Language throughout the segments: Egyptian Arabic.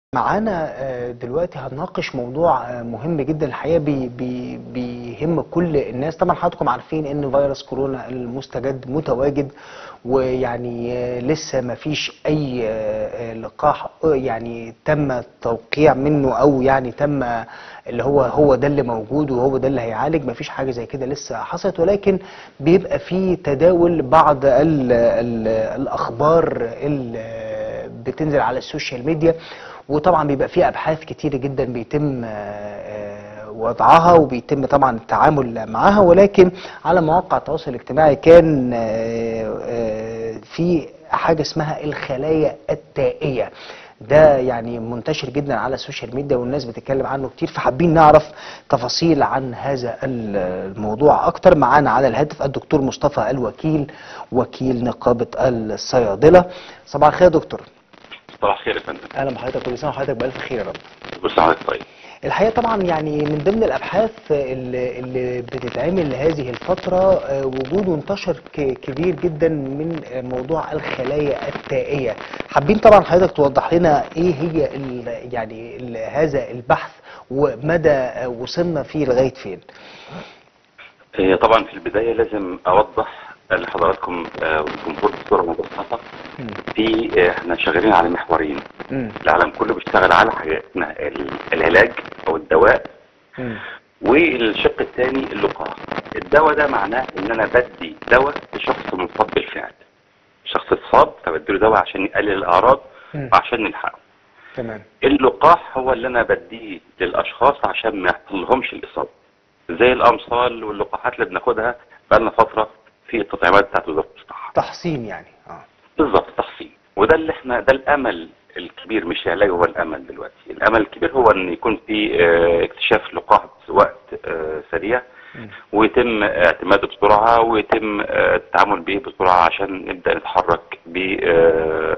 معانا آه، دلوقتي هنناقش موضوع آه، مهم جدا الحقيقه بي بي بيهم كل الناس طبعا حضراتكم عارفين ان فيروس كورونا المستجد متواجد ويعني آه، لسه ما فيش اي آه، آه، لقاح آه، يعني تم التوقيع منه او يعني تم اللي هو هو ده اللي موجود وهو ده اللي هيعالج ما فيش حاجه زي كده لسه حصلت ولكن بيبقى في تداول بعض ال ال الاخبار اللي بتنزل على السوشيال ميديا وطبعا بيبقى فيه ابحاث كتيره جدا بيتم آه، آه، وضعها وبيتم طبعا التعامل معها ولكن على مواقع التواصل الاجتماعي كان آه، آه، في حاجه اسمها الخلايا التائيه ده يعني منتشر جدا على السوشيال ميديا والناس بتتكلم عنه كتير فحابين نعرف تفاصيل عن هذا الموضوع اكتر معانا على الهاتف الدكتور مصطفى الوكيل وكيل نقابه الصيادله صباح الخير يا دكتور صباح الخير يا فندم اهلا بحضرتك كل سنه وحضرتك بالف خير يا رب كل سنه وحضرتك طيب الحقيقه طبعا يعني من ضمن الابحاث اللي, اللي بتتعمل هذه الفتره آه، وجود وانتشر ك- كبير جدا من آه، موضوع الخلايا التائيه حابين طبعا حضرتك توضح لنا ايه هي ال- يعني ال- هذا البحث ومدى آه، وصلنا فيه لغايه فين هي طبعا في البدايه لازم اوضح لحضراتكم آه، والجمهور بصوره مبسطه مم. في آه، احنا شغالين على محورين مم. العالم كله بيشتغل على حاجه اسمها ال- العلاج او الدواء مم. والشق الثاني اللقاح الدواء ده معناه ان انا بدي دواء لشخص مصاب بالفعل شخص اتصاب فبديله دواء عشان يقلل الاعراض مم. وعشان نلحقه تمام اللقاح هو اللي انا بديه للاشخاص عشان ما يحصلهمش الاصابه زي الامصال واللقاحات اللي بناخدها بقالنا فتره في التطعيمات بتاعت وزاره الصحه تحصين يعني اه بالظبط تحصين وده اللي احنا ده الامل الكبير مش العلاج هو الامل دلوقتي الامل الكبير هو ان يكون في اه، اكتشاف لقاح في وقت اه، سريع مم. ويتم اعتماده بسرعه ويتم اه، التعامل به بسرعه عشان نبدا نتحرك ب اه،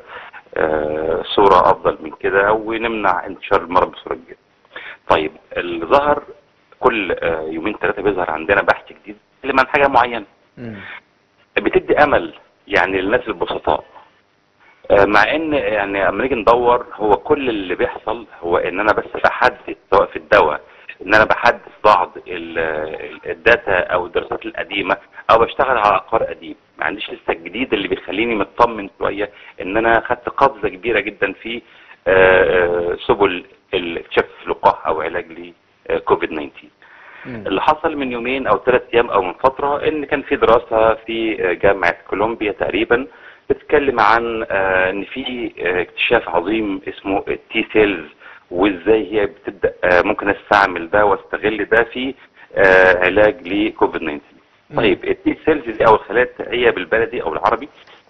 اه، صوره افضل من كده ونمنع انتشار المرض بصوره كبيره. طيب اللي ظهر كل اه، يومين ثلاثه بيظهر عندنا بحث جديد يتكلم عن حاجه معينه مم. بتدي امل يعني للناس البسطاء آه، مع ان يعني لما نيجي ندور هو كل اللي بيحصل هو ان انا بس بحدث سواء في الدواء ان انا بحدث بعض ال- ال- الداتا او الدراسات القديمه او بشتغل على عقار قديم ما عنديش لسه الجديد اللي بيخليني مطمن شويه ان انا خدت قفزه كبيره جدا في آه، آه، سبل اكتشاف لقاح او علاج لكوفيد 19 مم. اللي حصل من يومين او ثلاث ايام او من فتره ان كان في دراسه في جامعه كولومبيا تقريبا بتتكلم عن آه، ان في آه، اكتشاف عظيم اسمه التي سيلز وازاي هي بتبدا آه، ممكن استعمل ده واستغل ده في آه، علاج لكوفيد 19 مم. طيب التي سيلز دي او الخلايا التائيه بالبلدي او العربي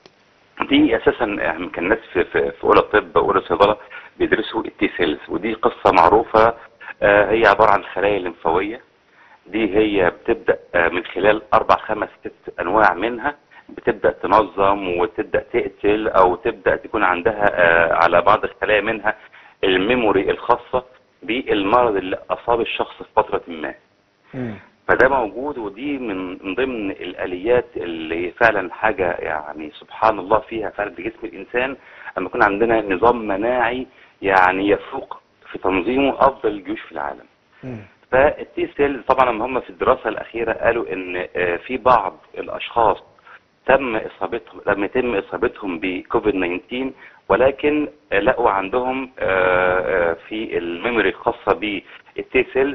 دي اساسا يعني كان الناس في في في اولى طب اولى صيدله بيدرسوا التي سيلز ودي قصه معروفه آه، هي عباره عن خلايا لمفاويه دي هي بتبدا آه، من خلال اربع خمس ست انواع منها بتبدا تنظم وتبدا تقتل او تبدا تكون عندها آه، على بعض الخلايا منها الميموري الخاصه بالمرض اللي اصاب الشخص في فتره ما مم. فده موجود ودي من من ضمن الاليات اللي فعلا حاجه يعني سبحان الله فيها فعلا في جسم الانسان اما يكون عندنا نظام مناعي يعني يفوق في تنظيمه افضل الجيوش في العالم مم. فالتي سيلز طبعا لما هم في الدراسه الاخيره قالوا ان آه، في بعض الاشخاص تم اصابتهم لم يتم اصابتهم بكوفيد 19 ولكن آه، لقوا عندهم آه، آه، في الميموري الخاصه بالتي سيلز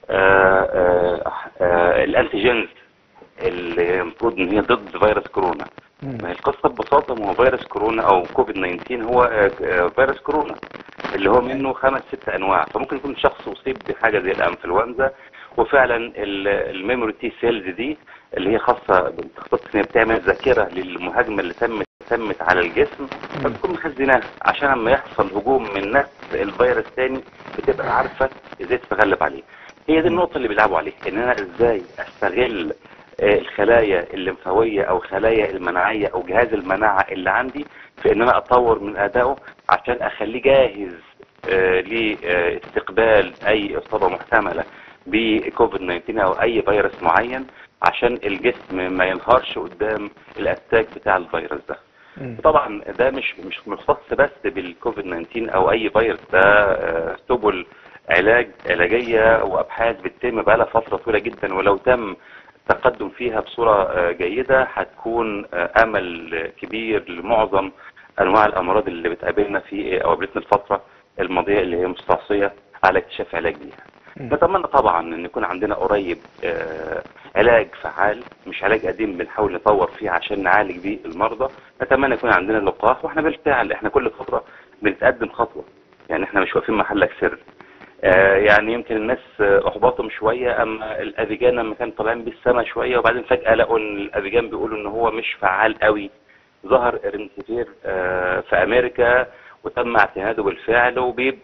الانتيجينز اللي المفروض ان هي ضد فيروس كورونا مم. ما هي القصه ببساطه ما هو فيروس كورونا او كوفيد 19 هو آه، آه، فيروس كورونا اللي هو منه خمس ست انواع فممكن يكون شخص اصيب بحاجه زي الانفلونزا وفعلا ال- الميموري تي سيلز دي اللي هي خاصه بتختص ان هي بتعمل ذاكره للمهاجمه اللي تمت تمت على الجسم فبتكون مخزناها عشان لما يحصل هجوم من نفس الفيروس تاني بتبقى عارفه ازاي تتغلب عليه هي دي النقطه اللي بيلعبوا عليها ان انا ازاي استغل آه، الخلايا الليمفاويه او الخلايا المناعيه او جهاز المناعه اللي عندي في ان انا اطور من ادائه عشان اخليه جاهز آه، لاستقبال اي اصابه محتمله بكوفيد 19 او اي فيروس معين عشان الجسم ما ينهارش قدام الاتاك بتاع الفيروس ده مم. طبعا ده مش مش مختص بس بالكوفيد 19 او اي فيروس ده آه، سبل علاج علاجيه وابحاث بتتم بقالها فتره طويله جدا ولو تم التقدم فيها بصوره آه، جيده هتكون آه، امل كبير لمعظم انواع الامراض اللي بتقابلنا في او قابلتنا الفتره الماضيه اللي هي مستعصيه على اكتشاف علاج ليها. مم. نتمنى طبعا ان يكون عندنا قريب آه، علاج فعال مش علاج قديم بنحاول نطور فيه عشان نعالج بيه المرضى نتمنى يكون عندنا لقاح واحنا بالفعل احنا كل فتره بنتقدم خطوه يعني احنا مش واقفين محلك سر آه، يعني يمكن الناس آه، احبطهم شويه اما الافيجان لما كان طالعين بالسما شويه وبعدين فجاه لقوا ان الافيجان بيقولوا ان هو مش فعال قوي ظهر ريمديسيفير آه، في امريكا وتم اعتماده بالفعل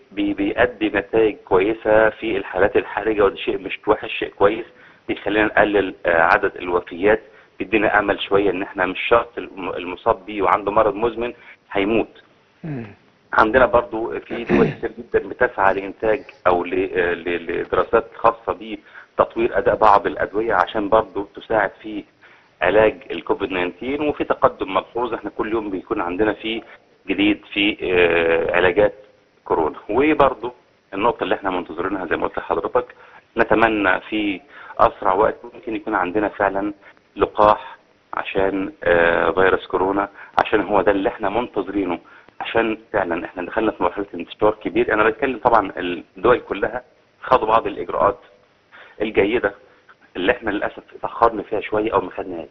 وبيؤدي نتائج كويسه في الحالات الحرجه وده شيء مش وحش شيء كويس بيخلينا نقلل آه، عدد الوفيات بيدينا امل شويه ان احنا مش شرط الم- المصاب بيه وعنده مرض مزمن هيموت مم. عندنا برضو في دول كتير جدا بتسعى لانتاج او ل- آه، ل- لدراسات خاصه بتطوير اداء بعض الادويه عشان برضو تساعد في علاج الكوفيد 19 وفي تقدم ملحوظ احنا كل يوم بيكون عندنا في جديد في آه، علاجات كورونا وبرضو النقطه اللي احنا منتظرينها زي ما قلت لحضرتك نتمنى في اسرع وقت ممكن يكون عندنا فعلا لقاح عشان آه، فيروس كورونا عشان هو ده اللي احنا منتظرينه عشان فعلا احنا دخلنا في مرحله انتشار كبير انا بتكلم طبعا الدول كلها خدوا بعض الاجراءات الجيده اللي احنا للاسف اتاخرنا فيها شويه او ما خدناهاش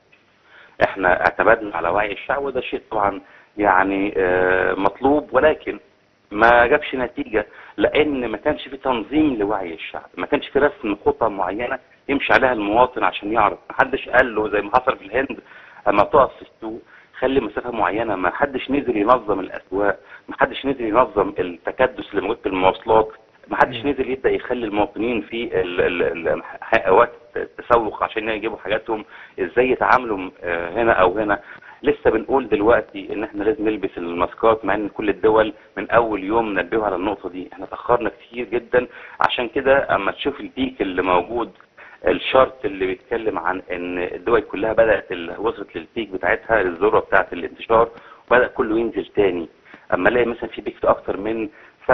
احنا اعتمدنا على وعي الشعب وده شيء طبعا يعني آه، مطلوب ولكن ما جابش نتيجه لان ما كانش في تنظيم لوعي الشعب ما كانش في رسم خطه معينه يمشي عليها المواطن عشان يعرف ما حدش قال له زي ما حصل في الهند اما تقف في السوق خلي مسافه معينه ما حدش نزل ينظم الاسواق ما حدش نزل ينظم التكدس اللي موجود في المواصلات ما حدش مم. نزل يبدا يخلي المواطنين في ال- ال- ال- اوقات التسوق عشان يجيبوا حاجاتهم ازاي يتعاملوا آه، هنا او هنا لسه بنقول دلوقتي ان احنا لازم نلبس الماسكات مع ان كل الدول من اول يوم نبهوا على النقطه دي احنا تاخرنا كتير جدا عشان كده اما تشوف البيك اللي موجود الشرط اللي بيتكلم عن ان الدول كلها بدات ال- وصلت للبيك بتاعتها الذروه بتاعت الانتشار وبدا كله ينزل تاني اما الاقي مثلا في بيك في اكتر من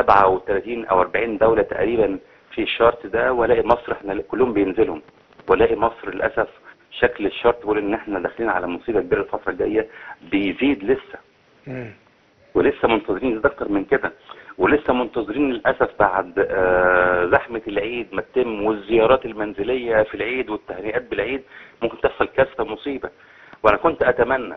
37 او 40 دوله تقريبا في الشارت ده والاقي مصر احنا كلهم بينزلهم والاقي مصر للاسف شكل الشارت بيقول ان احنا داخلين على مصيبه كبيره الفتره الجايه بيزيد لسه مم. ولسه منتظرين يزيد اكتر من كده ولسه منتظرين للاسف بعد آه، زحمه العيد ما تتم والزيارات المنزليه في العيد والتهنئات بالعيد ممكن تحصل كارثه مصيبه وانا كنت اتمنى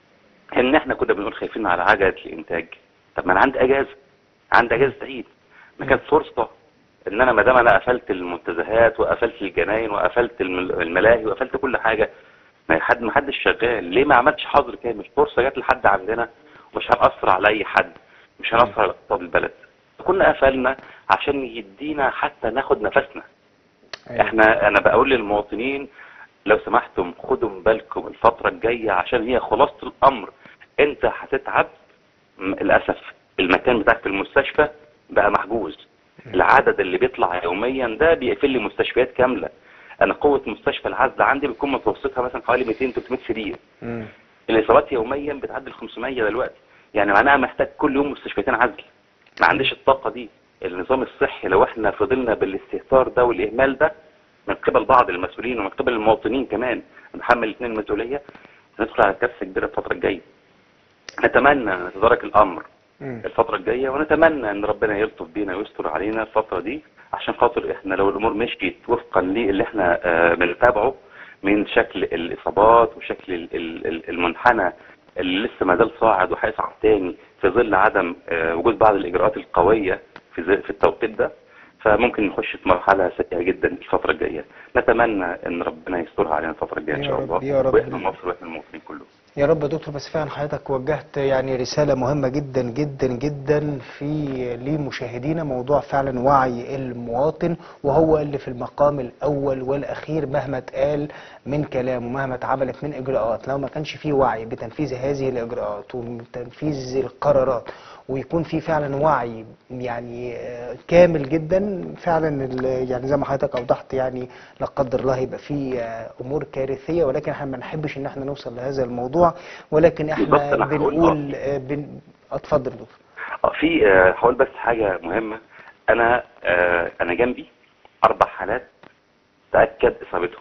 ان احنا كنا بنقول خايفين على عجله الانتاج طب ما انا عندي اجازه عندي اجازه عيد ما كانت فرصه ان انا ما دام انا قفلت المنتزهات وقفلت الجناين وقفلت الم- الملاهي وقفلت كل حاجه ما حد ما حدش شغال ليه ما عملتش حظر كامل فرصه جت لحد عندنا ومش هنأثر على اي حد مش هنأثر على اقتصاد البلد كنا قفلنا عشان يدينا حتى ناخد نفسنا أيوة. احنا انا بقول للمواطنين لو سمحتم خدوا بالكم الفترة الجاية عشان هي خلاصة الامر انت هتتعب م- للاسف المكان بتاعك في المستشفى بقى محجوز العدد اللي بيطلع يوميا ده بيقفل لي مستشفيات كاملة انا قوة مستشفى العزل عندي بتكون متوسطها مثلا حوالي 200 300 سرير مم. الاصابات يوميا بتعدي ال 500 دلوقتي يعني معناها محتاج كل يوم مستشفيتين عزل ما عنديش الطاقه دي النظام الصحي لو احنا فضلنا بالاستهتار ده والاهمال ده من قبل بعض المسؤولين ومن قبل المواطنين كمان نتحمل الاثنين المسؤوليه هندخل على كارثه كبيره الفتره الجايه نتمنى نتدارك الامر مم. الفترة الجاية ونتمنى ان ربنا يلطف بينا ويستر علينا الفترة دي عشان خاطر احنا لو الامور مشيت وفقا للي احنا آه، بنتابعه من شكل الاصابات وشكل ال- ال- ال- المنحنى اللي لسه ما زال صاعد وهيصعد تاني في ظل عدم آه، وجود بعض الاجراءات القوية في ز- في التوقيت ده فممكن نخش في مرحلة سيئة جدا الفترة الجاية نتمنى ان ربنا يسترها علينا الفترة الجاية ان يا شاء رب- الله يا رب. واحنا مصر واحنا المواطنين كلهم يا رب يا دكتور بس فعلا حضرتك وجهت يعني رسالة مهمة جدا جدا جدا في لمشاهدينا موضوع فعلا وعي المواطن وهو اللي في المقام الأول والأخير مهما اتقال من كلام ومهما اتعملت من إجراءات لو ما كانش فيه وعي بتنفيذ هذه الإجراءات وتنفيذ القرارات ويكون في فعلا وعي يعني آه، كامل جدا فعلا ال- يعني زي ما حضرتك اوضحت يعني لا قدر الله يبقى في آه، امور كارثيه ولكن احنا ما نحبش ان احنا نوصل لهذا الموضوع ولكن بالظبط، احنا أنا هقول بنقول آه، بن... اتفضل يا دكتور اه في آه، هقول بس حاجه مهمه انا آه، انا جنبي اربع حالات تاكد اصابتهم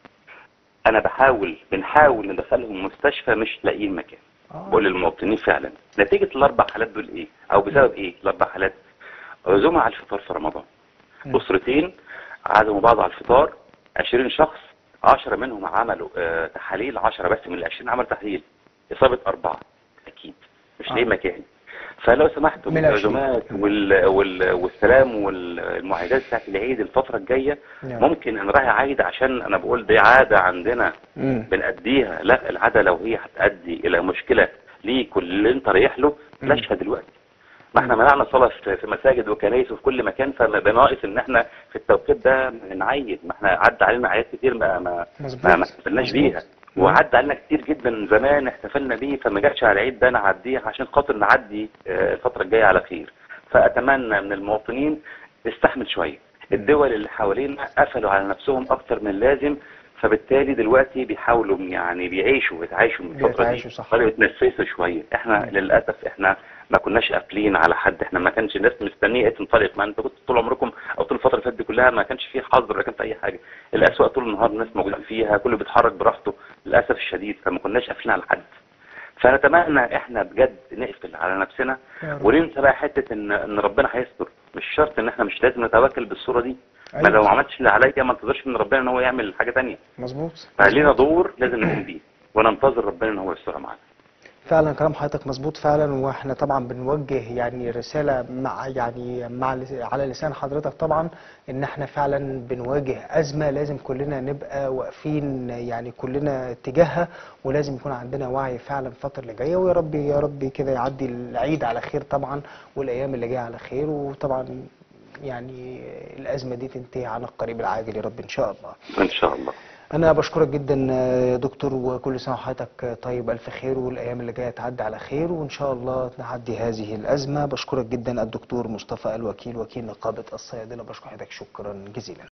انا بحاول بنحاول ندخلهم مستشفى مش لاقيين مكان آه. بقول للمواطنين فعلا نتيجه الاربع حالات دول ايه او بسبب ايه الاربع حالات عزومه على الفطار في رمضان مم. اسرتين عزموا بعض على الفطار 20 شخص 10 منهم عملوا آه، تحاليل 10 بس من ال 20 عملوا تحليل اصابه اربعه اكيد مش آه. لاقيين مكان فلو سمحتوا من العشرين. العزومات وال... وال... والسلام والمعايدات بتاعت العيد الفتره الجايه نعم. ممكن نراعي عايد عشان انا بقول دي عاده عندنا مم. بنأديها لا العاده لو هي هتأدي الى مشكله ليك واللي انت رايح له بلاشها دلوقتي ما احنا منعنا صلاه في في مساجد وكنايس وفي كل مكان فما بناقص ان احنا في التوقيت ده نعيد ما احنا عدى علينا اعياد كتير ما ما مظبوط. ما, ما احتفلناش مظبوط. بيها وعدى علينا كتير جدا زمان احتفلنا بيه فما جاتش على العيد ده نعديه عشان خاطر نعدي آه، الفتره الجايه على خير فاتمنى من المواطنين تستحمل شويه الدول اللي حوالينا قفلوا على نفسهم اكتر من اللازم فبالتالي دلوقتي بيحاولوا يعني بيعيشوا بيتعايشوا من الفتره دي بيتعايشوا صح. بدأوا يتنفسوا شويه احنا للاسف احنا ما كناش قافلين على حد احنا ما كانش الناس مستنيه إيه تنطلق ما انت كنت طول عمركم او طول الفتره اللي فاتت دي كلها ما كانش فيه حظر ولا كان في اي حاجه الاسواق طول النهار الناس موجودين فيها كله بيتحرك براحته للاسف الشديد فما كناش قافلين على حد فنتمنى احنا بجد نقفل على نفسنا يا رب. وننسى بقى حته ان ان ربنا هيستر مش شرط ان احنا مش لازم نتوكل بالصوره دي ما أيوة لو ما صح. عملتش اللي عليا ما انتظرش من ربنا ان هو يعمل حاجه تانية مظبوط فلينا دور لازم نقوم بيه وننتظر ربنا ان هو يسترها معانا فعلا كلام حضرتك مظبوط فعلا واحنا طبعا بنوجه يعني رساله مع يعني مع لس- على لسان حضرتك طبعا ان احنا فعلا بنواجه ازمه لازم كلنا نبقى واقفين يعني كلنا تجاهها ولازم يكون عندنا وعي فعلا الفتره اللي جايه ويا رب يا رب كده يعدي العيد على خير طبعا والايام اللي جايه على خير وطبعا يعني الازمه دي تنتهي عن القريب العاجل يا رب ان شاء الله. ان شاء الله انا بشكرك جدا يا دكتور وكل سنه وحضرتك طيب الف خير والايام اللي جايه تعدي على خير وان شاء الله نعدي هذه الازمه بشكرك جدا الدكتور مصطفى الوكيل وكيل نقابه الصيادله بشكر حضرتك شكرا جزيلا